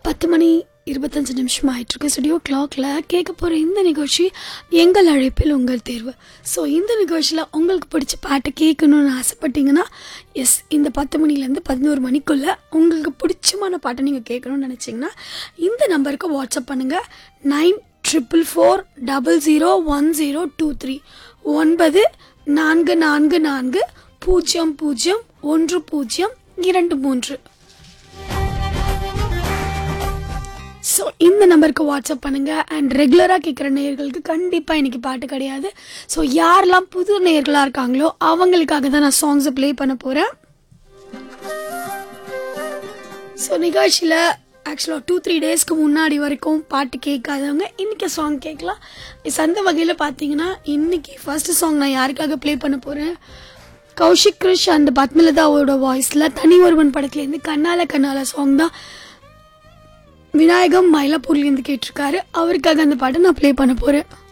பத்து மணி இருபத்தஞ்சு நிமிஷம் ஆயிட்டிருக்கு ஸ்டுடியோ கிளாக்ல கேட்க போகிற இந்த நிகழ்ச்சி எங்கள் அழைப்பில் உங்கள் தேர்வு ஸோ இந்த நிகழ்ச்சியில் உங்களுக்கு பிடிச்ச பாட்டை கேட்கணும்னு ஆசைப்பட்டீங்கன்னா எஸ் இந்த பத்து மணிலேருந்து பதினோரு மணிக்குள்ளே உங்களுக்கு பிடிச்சமான பாட்டை நீங்கள் கேட்கணும்னு நினச்சிங்கன்னா இந்த நம்பருக்கு வாட்ஸ்அப் பண்ணுங்கள் nine triple four double zero one zero two three ஒன்பது நான்கு நான்கு நான்கு பூஜ்ஜியம் பூஜ்ஜியம் ஒன்று பூஜ்ஜியம் இரண்டு மூன்று ஸோ இந்த நம்பருக்கு வாட்ஸ்அப் பண்ணுங்க அண்ட் ரெகுலராக கேட்குற நேயர்களுக்கு கண்டிப்பாக இன்னைக்கு பாட்டு கிடையாது ஸோ யாரெல்லாம் புது நேயர்களாக இருக்காங்களோ அவங்களுக்காக தான் நான் சாங்ஸை ப்ளே பண்ண போகிறேன் ஸோ நிகழ்ச்சியில் ஆக்சுவலாக டூ த்ரீ டேஸ்க்கு முன்னாடி வரைக்கும் பாட்டு கேட்காதவங்க இன்னைக்கு சாங் கேட்கலாம் Yes, அந்த வகையில் பார்த்தீங்கன்னா இன்னைக்கு ஃபர்ஸ்ட் சாங் நான் யாருக்காக ப்ளே பண்ண போகிறேன் கௌஷிக் கிருஷ் அண்ட் பத்மலதாவோட வாய்ஸில் தனி ஒருவன் படத்துலேருந்து கண்ணால கண்ணால சாங் தான் விநாயகம் மயிலாப்பூர்லேருந்து கேட்டிருக்காரு அவருக்காக அந்த பாட்டை நான் ப்ளே பண்ண போகிறேன்